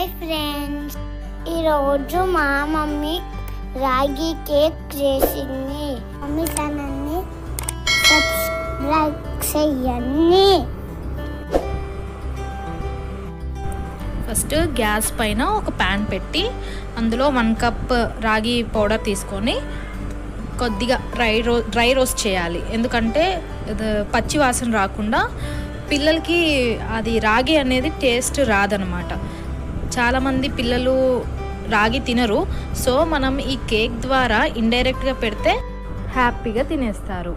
hi friends ఈరోజు మా mummy రాగి కేక్ చేసింది మమ్మీ ఛానల్ని సబ్స్క్రైబ్ చెయ్యండి ఫస్ట్ గ్యాస్ పైన ఒక ప్యాన్ పెట్టి అందులో వన్ కప్ రాగి పౌడర్ తీసుకొని కొద్దిగా డ్రై రో డ్రై రోస్ట్ చేయాలి ఎందుకంటే ఇది పచ్చి వాసన రాకుండా పిల్లలకి అది రాగి అనేది టేస్ట్ రాదనమాట చాలామంది పిల్లలు రాగి తినరు సో మనం ఈ కేక్ ద్వారా ఇండైరెక్ట్గా పెడితే హ్యాపీగా తినేస్తారు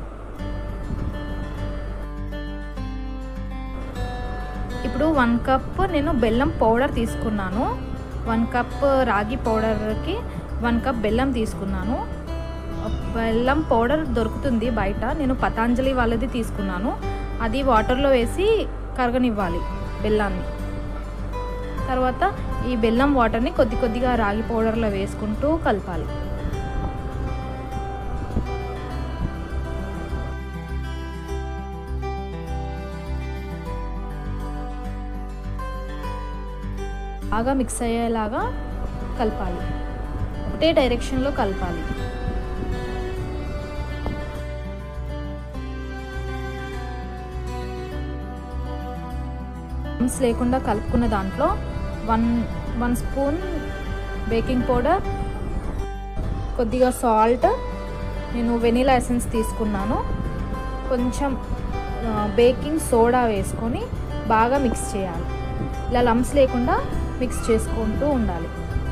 ఇప్పుడు వన్ కప్ నేను బెల్లం పౌడర్ తీసుకున్నాను వన్ కప్ రాగి పౌడర్కి వన్ కప్ బెల్లం తీసుకున్నాను బెల్లం పౌడర్ దొరుకుతుంది బయట నేను పతాంజలి వాళ్ళది తీసుకున్నాను అది వాటర్లో వేసి కరగనివ్వాలి బెల్లాన్ని తర్వాత ఈ బెల్లం వాటర్ని కొద్ది కొద్దిగా రాగి పౌడర్లో వేసుకుంటూ కలపాలి బాగా మిక్స్ అయ్యేలాగా కలపాలి ఒకటే డైరెక్షన్లో కలపాలి క్రమ్స్ లేకుండా కలుపుకున్న దాంట్లో one one spoon baking powder కొద్దిగా సాల్ట్ నేను వెనీలా ఎసెన్స్ తీసుకున్నాను కొంచెం బేకింగ్ సోడా వేసుకొని బాగా మిక్స్ చేయాలి ఇలా లమ్స్ లేకుండా మిక్స్ చేసుకుంటూ ఉండాలి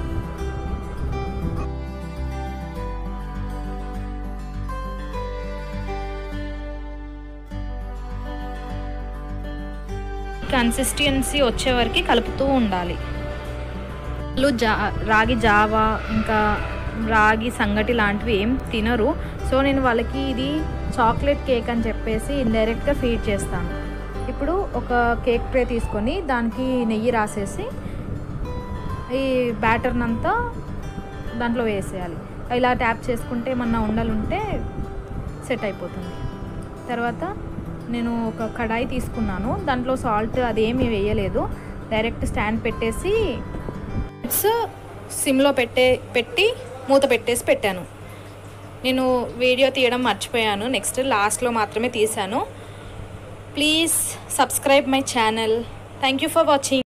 కన్సిస్టెన్సీ వచ్చే వరకు కలుపుతూ ఉండాలి వాళ్ళు జా రాగి జావా ఇంకా రాగి సంగటి లాంటివి ఏం తినరు సో నేను వాళ్ళకి ఇది చాక్లెట్ కేక్ అని చెప్పేసి ఇండైరెక్ట్గా ఫీడ్ చేస్తాను ఇప్పుడు ఒక కేక్ ట్రే తీసుకొని దానికి నెయ్యి రాసేసి ఈ బ్యాటర్ని అంతా దాంట్లో వేసేయాలి ఇలా ట్యాప్ చేసుకుంటే ఏమన్నా ఉండలుంటే సెట్ అయిపోతుంది తర్వాత నేను ఒక కడాయి తీసుకున్నాను దాంట్లో సాల్ట్ అదేమీ వేయలేదు డైరెక్ట్ స్టాండ్ పెట్టేసి సిమ్లో పెట్టే పెట్టి మూత పెట్టేసి పెట్టాను నేను వీడియో తీయడం మర్చిపోయాను నెక్స్ట్ లాస్ట్లో మాత్రమే తీశాను please subscribe my channel thank you for watching